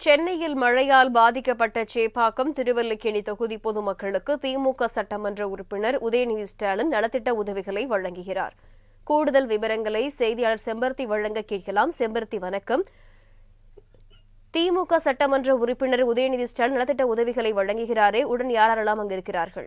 சென்னையில் மழையால் பாதிக்கப்பட்ட சேப்பாக்கம் திருவல்லிக்கேணி தொகுதி பொதுமக்களுக்கு திமுக சட்டமன்ற உறுப்பினர் உதயநிதி ஸ்டாலின் நலத்திட்ட உதவிகளை வழங்குகிறார் கூடுதல் விவரங்களை செய்தியாளர் செம்பருத்தி வழங்க கேட்கலாம் செம்பருத்தி வணக்கம் திமுக சட்டமன்ற உறுப்பினர் உதயநிதி ஸ்டாலின் நலத்திட்ட உதவிகளை வழங்குகிறாரே உடன் யாரெல்லாம் அங்கு இருக்கிறார்கள்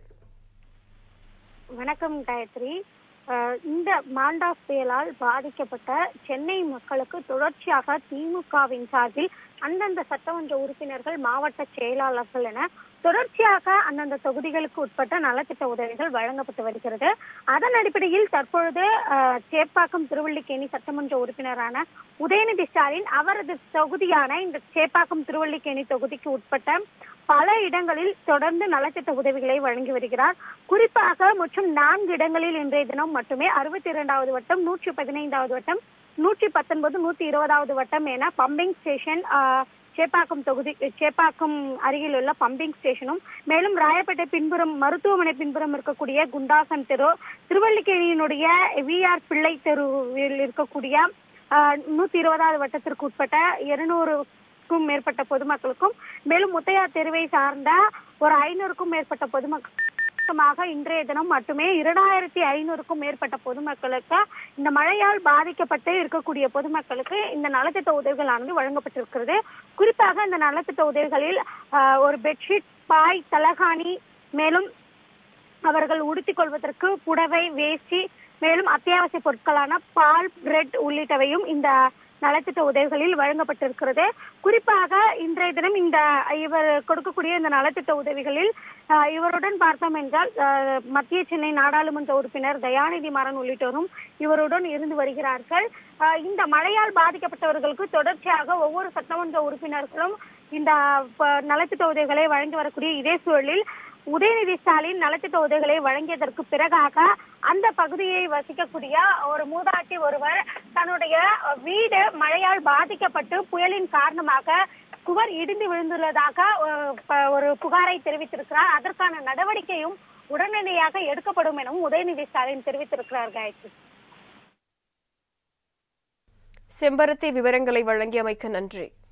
வணக்கம் காயத்ரி அஹ் இந்த மாண்டாஸ் புயலால் பாதிக்கப்பட்ட சென்னை மக்களுக்கு தொடர்ச்சியாக திமுகவின் சார்பில் அந்தந்த சட்டமன்ற உறுப்பினர்கள் மாவட்ட செயலாளர்கள் என தொடர்ச்சியாக அந்தந்த தொகுதிகளுக்கு உட்பட்ட நலத்திட்ட உதவிகள் வழங்கப்பட்டு வருகிறது அதன் அடிப்படையில் தற்பொழுது அஹ், சேப்பாக்கம் திருவல்லிக்கேணி சட்டமன்ற உறுப்பினரான உதயநிதி ஸ்டாலின் அவரது தொகுதியான இந்த சேப்பாக்கம் திருவல்லிக்கேணி தொகுதிக்கு உட்பட்ட பல இடங்களில் தொடர்ந்து நலத்திட்ட உதவிகளை வழங்கி வருகிறார் குறிப்பாக மற்றும் நான்கு இடங்களில் இன்றைய தினம் மட்டுமே அறுபத்தி இரண்டாவது வட்டம் நூற்றி பதினைந்தாவது வட்டம் நூற்றி பத்தொன்பது நூற்றி இருபதாவது வட்டம் என பம்பிங் ஸ்டேஷன் ஆஹ், சேப்பாக்கம் தொகுதி சேப்பாக்கம் அருகில் உள்ள பம்பிங் ஸ்டேஷனும் மேலும் ராயப்பேட்டை பின்புறம் மருத்துவமனை பின்புறம் இருக்கக்கூடிய குண்டாசன் தெரு திருவல்லிக்கேணியினுடைய விஆர் பிள்ளை தெருவில் இருக்கக்கூடிய ஆஹ், நூத்தி இருபதாவது வட்டத்திற்கு உட்பட்ட இருநூறுக்கும் மேற்பட்ட பொதுமக்களுக்கும் மேலும் முத்தையா தெருவை சார்ந்த ஒரு ஐநூறுக்கும் மேற்பட்ட பொதுமக்கள் மொத்தமாக இன்றைய தினம் மட்டுமே இரண்டாயிரத்தி ஐநூறுக்கும் மேற்பட்ட பொதுமக்களுக்கு இந்த மழையால் பாதிக்கப்பட்டு இருக்கக்கூடிய பொதுமக்களுக்கு இந்த நலத்திட்ட உதவிகளானது வழங்கப்பட்டிருக்கிறது குறிப்பாக இந்த நலத்திட்ட உதவிகளில் ஆஹ், ஒரு பெட்ஷீட் பாய் தலகாணி மேலும் அவர்கள் உடுத்திக் கொள்வதற்கு புடவை வேஷ்டி மேலும் அத்தியாவசிய பொருட்களான பால் பிரெட் உள்ளிட்டவையும் இந்த நலத்திட்ட உதவிகளில் வழங்கப்பட்டிருக்கிறது குறிப்பாக இன்றைய தினம் இந்த இவர் கொடுக்கக்கூடிய இந்த நலத்திட்ட உதவிகளில் ஆஹ், இவருடன் பார்த்தோம் என்றால் ஆஹ், மத்திய சென்னை நாடாளுமன்ற உறுப்பினர் தயாநிதி மாறன் உள்ளிட்டோரும் இவருடன் இருந்து வருகிறார்கள் ஆஹ், இந்த மழையால் பாதிக்கப்பட்டவர்களுக்கு தொடர்ச்சியாக ஒவ்வொரு சட்டமன்ற உறுப்பினர்களும் இந்த ப- நலத்திட்ட உதவிகளை வழங்கி வரக்கூடிய இதே சூழலில் உதயநிதி ஸ்டாலின் நலத்திட்ட உதவிகளை வழங்கியதற்கு பிறகாக அந்த பகுதியை வசிக்கக்கூடிய ஒரு மூதாட்டி ஒருவர் தன்னுடைய வீடு மழையால் பாதிக்கப்பட்டு புயலின் காரணமாக சுவர் இடிந்து விழுந்துள்ளதாக அஹ், ப- ஒரு புகாரை தெரிவித்திருக்கிறார் அதற்கான நடவடிக்கையும் உடனடியாக எடுக்கப்படும் எனவும் உதயநிதி ஸ்டாலின் தெரிவித்திருக்கிறார் காயத்ரி செம்பருத்தி விவரங்களை வழங்கியமைக்க நன்றி